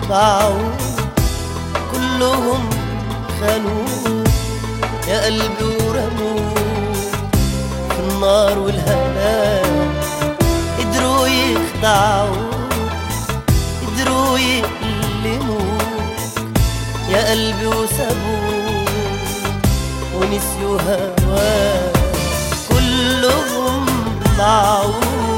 باعوا كلهم خانوا يا قلبي ورموا في النار والهلاك قدروا يخدعوا قدروا يألموا يا قلبي وسابوك ونسيوا هواك كلهم ضاعوا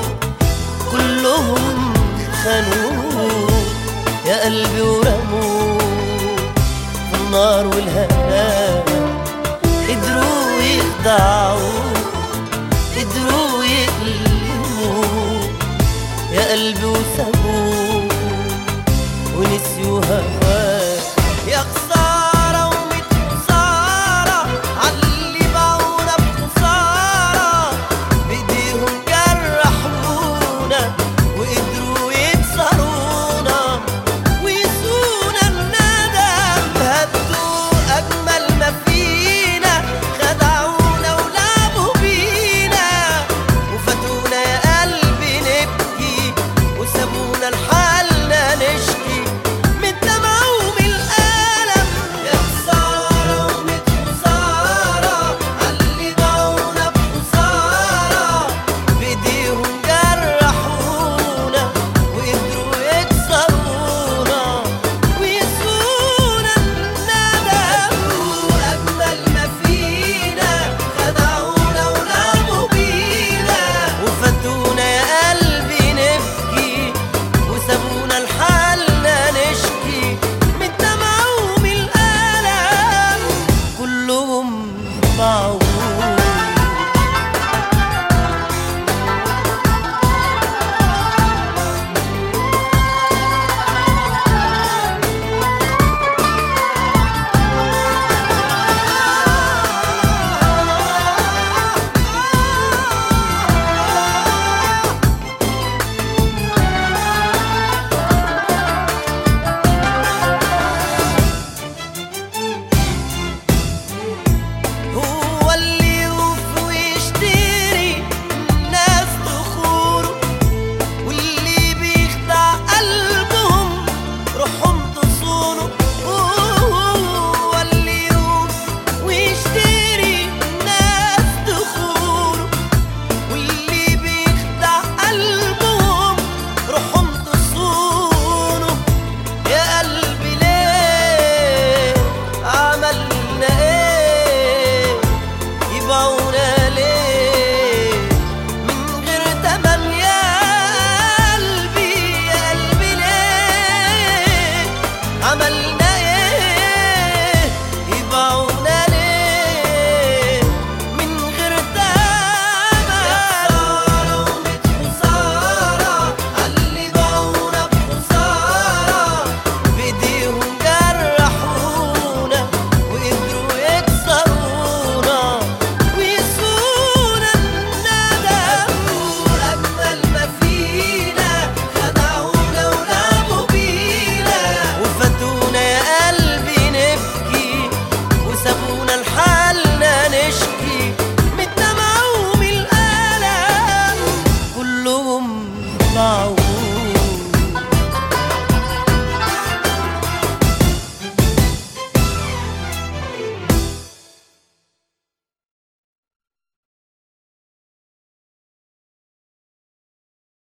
كلهم خانوا يا قلبي ورموا في النار والهلاك قدروا يخدعوا قدروا يألموا يا قلبي وسابوك ونسيوا هواك يا خسارة وميت خسارة عاللي باعونا بخسارة بإيديهم جرحونا وقدروا يكسرونا ويسونا الندم هدوا أجمل ما فينا خدعونا ولعبوا بينا وفاتونا يا قلبي نبكي وسابونا لحالنا نشكي من الدمع ومن الألم يا خسارة ومن خسارة عاللي باعونا بخسارة بإيديهم جرحونا وقدروا يكسرونا ويسونا الندم أجمل ما فينا خدعونا ولعبوا بينا وفاتونا يا قلبي نبكي وسابونا لحالنا نشكي من الدمع ومن الألم كلهم باعوا هو اللي يوفي ويشتري الناس تخوره واللي بيخدع قلبهم روحهم تصونه هو اللي يوفي ويشتري الناس تخوره واللي بيخدع قلبهم روحهم تصونه يا قلبي ليه عملنا ايه يبعونا ليه من غير تمن يا قلبي يا قلبي ليه عملنا ايه يبعونا ليه من غير تمن خسارة وميت خسارة عاللي باعونا بخسارة بإيديهم جرحونا وقدروا يكسرونا ويسونا الندم أجمل ما فينا خدعونا ولعبوا بينا وفاتونا يا قلبي نبكي وسابونا لحالنا نشكي من الدمع ومن الألم كلهم ضاعوا